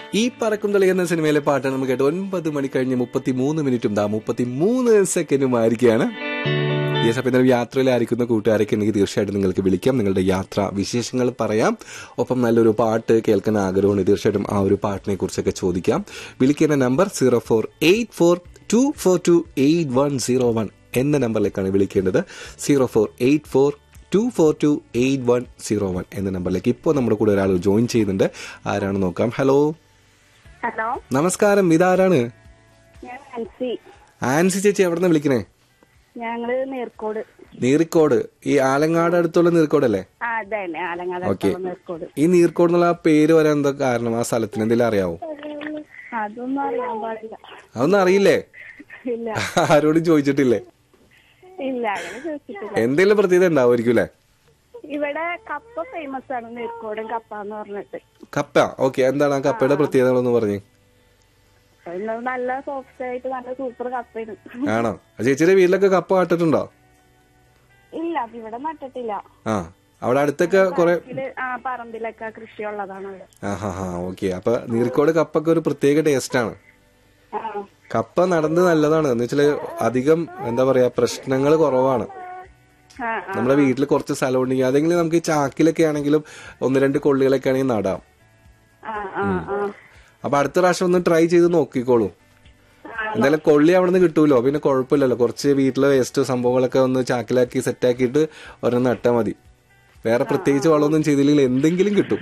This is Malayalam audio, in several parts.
ഈ പറക്കും കളി എന്ന സിനിമയിലെ പാട്ട് നമുക്ക് കേട്ട് ഒൻപത് മണി കഴിഞ്ഞ് മുപ്പത്തി മൂന്ന് മിനിറ്റും ദാ മുപ്പത്തി മൂന്ന് സെക്കൻഡും ആയിരിക്കുകയാണ് യെസ് അപ്പം ഇന്നലെ യാത്രയിലായിരിക്കുന്ന കൂട്ടുകാരൊക്കെ ഉണ്ടെങ്കിൽ തീർച്ചയായിട്ടും നിങ്ങൾക്ക് വിളിക്കാം നിങ്ങളുടെ യാത്ര വിശേഷങ്ങൾ പറയാം ഒപ്പം നല്ലൊരു പാട്ട് കേൾക്കാൻ ആഗ്രഹമുണ്ട് തീർച്ചയായിട്ടും ആ ഒരു പാട്ടിനെ കുറിച്ചൊക്കെ ചോദിക്കാം വിളിക്കുന്ന number zero four eight four two four two eight one zero one എന്ന നമ്പറിലേക്കാണ് വിളിക്കേണ്ടത് zero four eight four two four two eight one zero one എന്ന നമ്പറിലേക്ക് ഇപ്പോൾ നമ്മുടെ കൂടെ ഒരാൾ ജോയിൻ ചെയ്യുന്നുണ്ട് ആരാണ് നോക്കാം ഹലോ ഹലോ നമസ്കാരം ഇതാരാണ് ഞാൻ ആൻസി ആൻസി ചേച്ചി എവിടെ നിന്ന് വിളിക്കണേ ഞങ്ങള് നേർക്കോട് നീറിക്കോട് ഈ ആലങ്ങാട് അടുത്തുള്ള നീർക്കോടല്ലേ ആ അതന്നെ ആലങ്ങാട് ഓക്കെ അടുത്തുള്ള നേർക്കോട് ഈ നീർക്കോട് എന്നുള്ള ആ പേര് വരാൻ എന്താ കാരണം ആ സ്ഥലത്തിന് എന്തെങ്കിലും അറിയാവോ അതൊന്നും അറിയാൻ പാടില്ല അതൊന്നും അറിയില്ലേ ഇല്ല ആരോടും ചോദിച്ചിട്ടില്ലേ ഇല്ല അങ്ങനെ ചോദിച്ചിട്ടില്ല എന്തെങ്കിലും പ്രത്യേകത ഉണ്ടാവുമായിരിക്കും അല്ലേ ഇവിടെ കപ്പ ഫേമസ് ആണ് നേർക്കോടൻ കപ്പ എന്ന് പറഞ്ഞിട്ട് കപ്പ ഓക്കെ എന്താണ് ആ കപ്പയുടെ പ്രത്യേകതകളൊന്ന് പറഞ്ഞു ഇന്ന് നല്ല സോഫ്റ്റ് ആയിട്ട് നല്ല സൂപ്പർ കപ്പയാണ് ആണോ ആ ചേച്ചിയുടെ വീട്ടിലൊക്കെ കപ്പ നട്ടിട്ടുണ്ടോ ഇല്ല ഇവിടെ നട്ടിട്ടില്ല ആ അവിടെ അടുത്തൊക്കെ കുറെ ഇത് ആ പറമ്പിലൊക്കെ കൃഷിയുള്ളതാണ് അവിടെ ആ ഹാ ഹാ ഓക്കെ അപ്പൊ നീർക്കോട് കപ്പൊക്കെ ഒരു പ്രത്യേക ടേസ്റ്റ് ആണ് ആ കപ്പ നടന്നത് നല്ലതാണ് എന്ന് വെച്ചാല് അധികം എന്താ പറയാ പ്രശ്നങ്ങൾ കുറവാണ് ആ നമ്മുടെ വീട്ടിൽ കുറച്ച് സ്ഥലം ഉണ്ടെങ്കിൽ അതെങ്കിലും നമുക്ക് ഈ ചാക്കിലൊക്കെ ആണെങ്കിലും ഒന്ന് രണ്ട് കൊള്ളികളൊക്കെ ആണെങ്കിൽ നടാം ആ ആ ആ അപ്പൊ അടുത്ത പ്രാവശ്യം ഒന്ന് ട്രൈ ചെയ്ത് നോക്കിക്കോളൂ എന്തായാലും കൊള്ളി അവിടെ നിന്ന് കിട്ടൂലോ പിന്നെ കുഴപ്പമില്ലല്ലോ കുറച്ച് വീട്ടിലെ വേസ്റ്റ് സംഭവങ്ങളൊക്കെ ഒന്ന് ചാക്കിലാക്കി സെറ്റാക്കിയിട്ട് ഒരെണ്ണം നട്ടാൽ മതി വേറെ പ്രത്യേകിച്ച് വളമൊന്നും ചെയ്തില്ലെങ്കിൽ എന്തെങ്കിലും കിട്ടും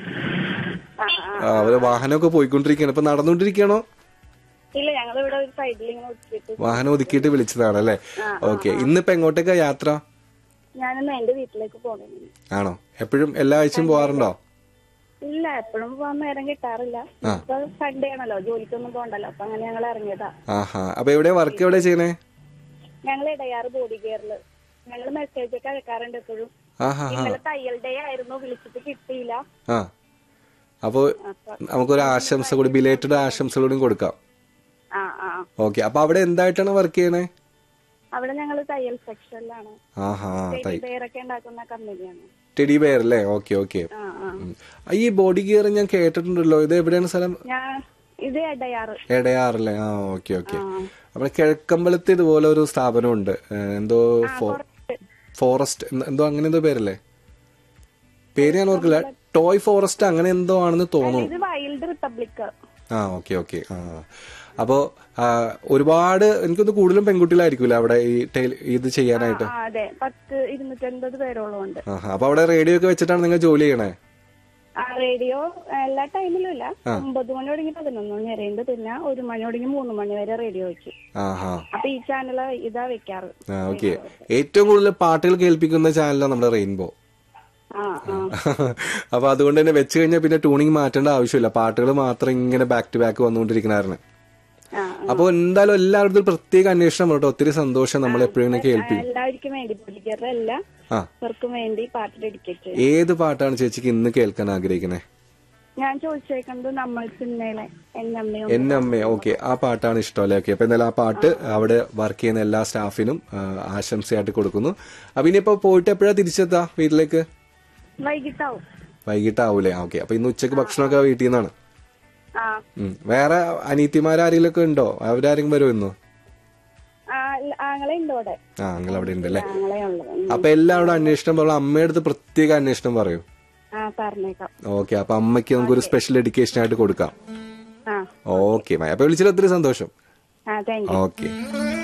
ആ ആ ആ, അവര് വാഹനമൊക്കെ പോയിക്കൊണ്ടിരിക്കുകയാണ് ഇപ്പൊ നടന്നുകൊണ്ടിരിക്കണോ ഇല്ല ഞങ്ങൾ ഇവിടെ ഒരു സൈഡിൽ ഇങ്ങനെ ഒട്ടിട്ട് വാഹനം ഒതുക്കിയിട്ട് വിളിച്ചതാണ് അല്ലേ ഓക്കെ ഇന്നിപ്പോ എങ്ങോട്ടേക്കാ യാത്ര ഞാനൊന്ന് എന്റെ വീട്ടിലേക്ക് പോകണം ആണോ എപ്പോഴും എല്ലാ ആഴ്ചയും പോവാറുണ്ടോ ഇല്ല എപ്പോഴും പോകാൻ നേരം കിട്ടാറില്ല ഇപ്പൊ സൺഡേ ആണല്ലോ ജോലിക്കൊന്നും പോകണ്ടല്ലോ അപ്പൊ അങ്ങനെ ഞങ്ങൾ ഇറങ്ങിയതാ ആഹാ അപ്പൊ എവിടെ വർക്ക് എവിടെ ചെയ്യണേ ഞങ്ങൾ ഇടയാറ് ബോഡി കെയറില് ഞങ്ങൾ മെസ്സേജ് ഒക്കെ അയക്കാറുണ്ട് എപ്പോഴും ആഹാ ഹാ ഇന്നലെ തയ്യൽ ഡേ ആയിരുന്നു വിളിച്ചിട്ട് കിട്ടിയില്ല ആ അപ്പൊ അപ്പൊ നമുക്കൊരു ആശംസ കൂടി ബിലേറ്റഡ് ആശംസ കൂടി കൊടുക്കാം ആ ആ ഓക്കെ അപ്പൊ അവിടെ എന്തായിട്ടാണ് വർക്ക് ചെയ്യണേ അവിടെ ഞങ്ങൾ തയ്യൽ സെക്ഷനിലാണ് ആഹാ തൈ പേരൊക്കെ ഉണ്ടാക്കുന്ന കമ്പനിയാണ് ടെഡി ബെയർ അല്ലേ ഓക്കെ ഓക്കെ ആ ആ ഈ ബോഡി ഗിയർ ഞാൻ കേട്ടിട്ടുണ്ടല്ലോ ഇത് എവിടെയാണ് സ്ഥലം ഞാൻ ഇത് ഇടയാറ് എടയാറല്ലേ ആ ഓക്കെ ഓക്കെ അവിടെ കിഴക്കമ്പലത്ത് ഇതുപോലെ ഒരു സ്ഥാപനമുണ്ട് ഏ, എന്തോ ഫോ- ഫോറസ്റ്റ് എന്ത- എന്തോ അങ്ങനെ എന്തോ പേരല്ലേ പേര് ഞാൻ ഓർക്കില്ല ടോയ് ഫോറസ്റ്റ് അങ്ങനെ എന്തോ ആണെന്ന് തോന്നുന്നു ഇത് വൈൽഡ് റിപ്പബ്ലിക് ആ ഓക്കെ ഓക്കെ ആ അപ്പോ ആ, ഒരുപാട് എനിക്കൊന്ന് കൂടുതലും പെൺകുട്ടികളായിരിക്കുമല്ലോ അവിടെ ഈ ടൈൽ- ഇത് ചെയ്യാനായിട്ട് ആ അതെ പത്ത് ഇരുന്നൂറ്റൻപത് പേരോളം ഉണ്ട് ആഹാ അപ്പൊ അവിടെ റേഡിയോ ഒക്കെ വെച്ചിട്ടാണ് നിങ്ങൾ ജോലി ചെയ്യണേ ആ റേഡിയോ എല്ലാ ടൈമിലും ഇല്ല ഒമ്പത് മണി തുടങ്ങി പതിനൊന്ന് മണി വരെ ഉണ്ട് പിന്നെ ഒരു മണി തുടങ്ങി മൂന്ന് മണി വരെ റേഡിയോ വെക്കും ആഹാ അപ്പൊ ഈ ചാനൽ ഇതാ വെക്കാറ് ആ ഓക്കെ ഏറ്റവും കൂടുതൽ പാട്ടുകൾ കേൾപ്പിക്കുന്ന ചാനലാണ് നമ്മുടെ റെയിൻബോ ആ ആ അപ്പൊ അതുകൊണ്ട് തന്നെ വെച്ച് കഴിഞ്ഞാൽ പിന്നെ ട്യൂണിങ് മാറ്റേണ്ട ആവശ്യമില്ല പാട്ടുകൾ മാത്രം ഇങ്ങനെ ബാക്ക് ടു ബാക്ക് വന്നുകൊണ്ടിരിക്കണായിരുന്നു ആ അപ്പൊ എന്തായാലും എല്ലാവരുടെ ഒരു പ്രത്യേക അന്വേഷണം കേട്ടോ ഒത്തിരി സന്തോഷം നമ്മൾ എപ്പോഴും ഇങ്ങനെ കേൾപ്പിക്കും എല്ലാവർക്കും വേണ്ടി പൊടിക്കാരുടെ എല്ലാ ആ പേർക്കും വേണ്ടി പാട്ട് ഡെഡിക്കേറ്റ് ചെയ്യും ഏത് പാട്ടാണ് ചേച്ചിക്ക് ഇന്ന് കേൾക്കാൻ ആഗ്രഹിക്കണേ ഞാൻ ചോദിച്ചേക്കുന്നത് നമ്മൾ സിനിമയിലെ എന്നമ്മയോ എന്നെ അമ്മേ ഓക്കെ ആ പാട്ടാണ് ഇഷ്ടം അല്ലേ ഓക്കെ അപ്പൊ എന്തായാലും ആ പാട്ട് അവിടെ വർക്ക് ചെയ്യുന്ന എല്ലാ സ്റ്റാഫിനും ആ, ആശംസയായിട്ട് കൊടുക്കുന്നു അപ്പൊ ഇനിയിപ്പോ പോയിട്ട് എപ്പോഴാ തിരിച്ചെത്താ വീട്ടിലേക്ക് വൈകിട്ടാവും വൈകിട്ടാവൂലേ ഓക്കെ അപ്പൊ ഇന്ന് ഉച്ചക്ക് ഭക്ഷണമൊക്കെ വീട്ടിൽ നിന്നാണ് ആ ഉം. വേറെ അനീത്തിമാരാരെങ്കിലും ഒക്കെ ഉണ്ടോ അവരാരെങ്കിലും വരുമോ ഇന്ന് ആ, ആങ്ങളെ ഉണ്ട് അവിടെ ആ നിങ്ങൾ അവിടെ ഉണ്ടല്ലേ ആങ്ങളെ ഉള്ളത് ഉം. അപ്പൊ എല്ലാവരോടും അന്വേഷണം പറയും അമ്മയുടെ അടുത്ത് പ്രത്യേക അന്വേഷണം പറയൂ ആ പറഞ്ഞേക്കാം ഓക്കെ അപ്പൊ അമ്മയ്ക്ക് നമുക്കൊരു സ്പെഷ്യൽ എഡ്യൂക്കേഷൻ ആയിട്ട് കൊടുക്കാം ആ ഓക്കെ അപ്പൊ വിളിച്ചതിൽ ഒത്തിരി സന്തോഷം ആ താങ്ക് യു ഓക്കെ